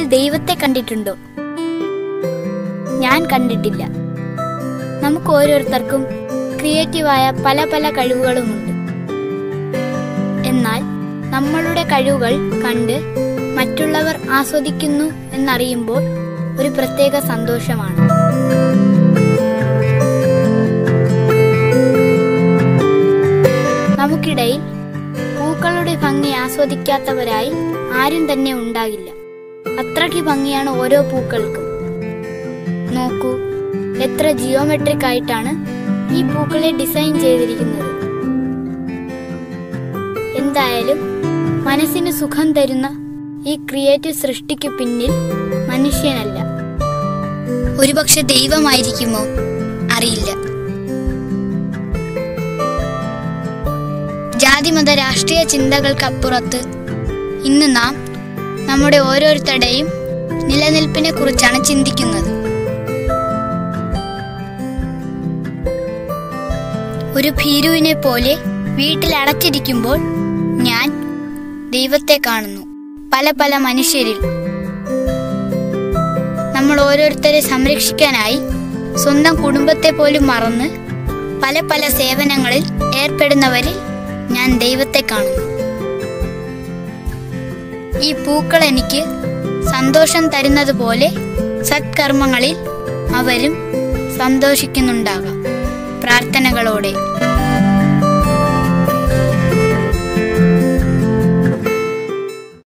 ദൈവത്തെ കണ്ടിട്ടുണ്ടോ ഞാൻ കണ്ടിട്ടില്ല നമുക്ക് ഓരോരുത്തർക്കും ക്രിയേറ്റീവായ പല പല കഴിവുകളുമുണ്ട് എന്നാൽ നമ്മളുടെ കഴിവുകൾ കണ്ട് മറ്റുള്ളവർ ആസ്വദിക്കുന്നു എന്നറിയുമ്പോൾ ഒരു പ്രത്യേക സന്തോഷമാണ് നമുക്കിടയിൽ പൂക്കളുടെ ഭംഗി ആസ്വദിക്കാത്തവരായി ആരും തന്നെ ഉണ്ടാകില്ല അത്രയ്ക്ക് ഭംഗിയാണ് ഓരോ പൂക്കൾക്കും നോക്കൂ എത്ര ജിയോമെട്രിക് ആയിട്ടാണ് ഈ പൂക്കളെ ഡിസൈൻ ചെയ്തിരിക്കുന്നത് എന്തായാലും മനസ്സിന് സുഖം തരുന്ന ഈ ക്രിയേറ്റീവ് സൃഷ്ടിക്ക് പിന്നിൽ മനുഷ്യനല്ല ഒരുപക്ഷെ ദൈവമായിരിക്കുമോ അറിയില്ല ജാതിമത രാഷ്ട്രീയ ചിന്തകൾക്കപ്പുറത്ത് ഇന്ന് നാം നമ്മുടെ ഓരോരുത്തരുടെയും നിലനിൽപ്പിനെ കുറിച്ചാണ് ചിന്തിക്കുന്നത് ഒരു ഭീരുവിനെ പോലെ വീട്ടിൽ അടച്ചിരിക്കുമ്പോൾ ഞാൻ ദൈവത്തെ കാണുന്നു പല പല മനുഷ്യരിൽ നമ്മൾ ഓരോരുത്തരെ സംരക്ഷിക്കാനായി സ്വന്തം കുടുംബത്തെ പോലും മറന്ന് പല പല സേവനങ്ങളിൽ ഏർപ്പെടുന്നവരിൽ ഞാൻ ദൈവത്തെ കാണുന്നു ഈ പൂക്കൾ എനിക്ക് സന്തോഷം തരുന്നത് പോലെ സത്കർമ്മങ്ങളിൽ അവരും സന്തോഷിക്കുന്നുണ്ടാകാം പ്രാർത്ഥനകളോടെ